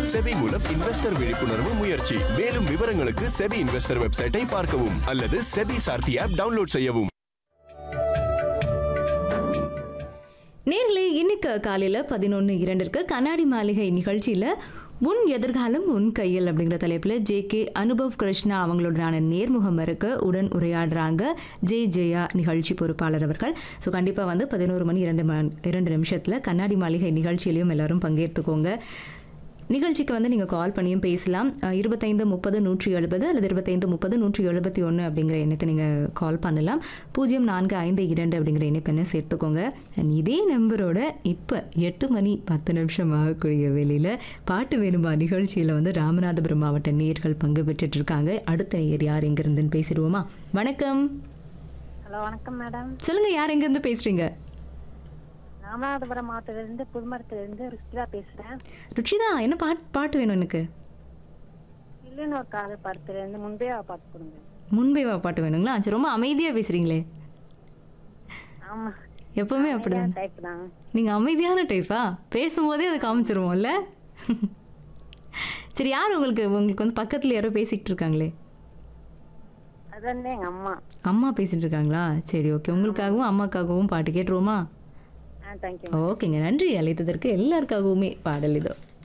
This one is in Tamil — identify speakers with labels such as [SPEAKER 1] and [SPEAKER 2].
[SPEAKER 1] செபி மூலம் இன்வெஸ்டர் விழிப்புணர்வு முயற்சி மேலும் விவரங்களுக்கு செபி இன்வெஸ்டர் வெப்சைட்டை பார்க்கவும் அல்லது செபி சார்த்தி ஆப் டவுன்லோட் செய்யவும்
[SPEAKER 2] நேர்களே இன்னைக்கு காலையில் பதினொன்று இரண்டிற்கு கண்ணாடி மாளிகை நிகழ்ச்சியில் உன் எதிர்காலம் உன் கையில் அப்படிங்கிற தலைப்பில் ஜே கே அனுபவ் கிருஷ்ணா அவங்களோடான நேர்முகம் இருக்க உடன் உரையாடுறாங்க ஜே ஜெயா நிகழ்ச்சி பொறுப்பாளர் அவர்கள் ஸோ கண்டிப்பாக வந்து பதினோரு மணி இரண்டு மணி இரண்டு நிமிஷத்தில் கண்ணாடி மாளிகை நிகழ்ச்சியிலையும் எல்லாரும் பங்கேற்றுக்கோங்க நிகழ்ச்சிக்கு வந்து நீங்கள் கால் பண்ணியும் பேசலாம் அஹ், இருபத்தைந்து முப்பது நூற்றி எழுபது அல்லது இருபத்தைந்து முப்பது நூற்றி எழுபத்தி ஒன்று அப்படிங்கிற எண்ணுக்கு நீங்கள் கால் பண்ணலாம் பூஜ்ஜியம் நான்கு ஐந்து இரண்டு அப்படிங்கிற இணைப்பெண்ணை சேர்த்துக்கோங்க And இதே நம்பரோட இப்போ எட்டு மணி பத்து நிமிஷம் ஆகக்கூடிய வேலையில் பாட்டு வேணுமா நிகழ்ச்சியில் வந்து ராமநாதபுரம் மாவட்ட நேயர்கள் பங்கு பெற்றுட்டு இருக்காங்க அடுத்த நேயர் யார் எங்கேருந்துன்னு பேசிடுவோமா வணக்கம்
[SPEAKER 3] ஹலோ வணக்கம் மேடம்
[SPEAKER 2] சொல்லுங்கள் யார் எங்கேருந்து பேசுகிறீங்க
[SPEAKER 3] ராமநாதபுரம் மாவட்டத்திலிருந்து புதுமரத்திலிருந்து ருஷ்டிதா பேசுறேன்
[SPEAKER 2] ருச்சிதா என்ன பாட்டு பாட்டு வேணும் எனக்கு
[SPEAKER 3] இல்லைன்னு ஒரு கால படத்துலேருந்து முன்பே அவ பாட்டு கொடுங்க
[SPEAKER 2] முன்பே வா பாட்டு வேணுங்களா சரி ரொம்ப அமைதியாக பேசுகிறீங்களே
[SPEAKER 3] ஆமா
[SPEAKER 2] எப்பவுமே அப்படிதான்
[SPEAKER 3] டைப் தான்
[SPEAKER 2] நீங்க அமைதியான டைப்பா பேசும்போதே அதை காமிச்சிருவோம்ல சரி யார் உங்களுக்கு உங்களுக்கு வந்து பக்கத்துல யாரோ பேசிக்கிட்டு இருக்காங்களே
[SPEAKER 3] அது வந்து எங்க அம்மா
[SPEAKER 2] அம்மா பேசிட்டு இருக்காங்களா சரி ஓகே உங்களுக்காகவும் அம்மாக்காகவும் பாட்டு கேட்டுருவோமா
[SPEAKER 3] ஆ தேங்க்யூ
[SPEAKER 2] ஓகேங்க நன்றி அழைத்ததற்கு எல்லாருக்காகவுமே பாடல் இதோ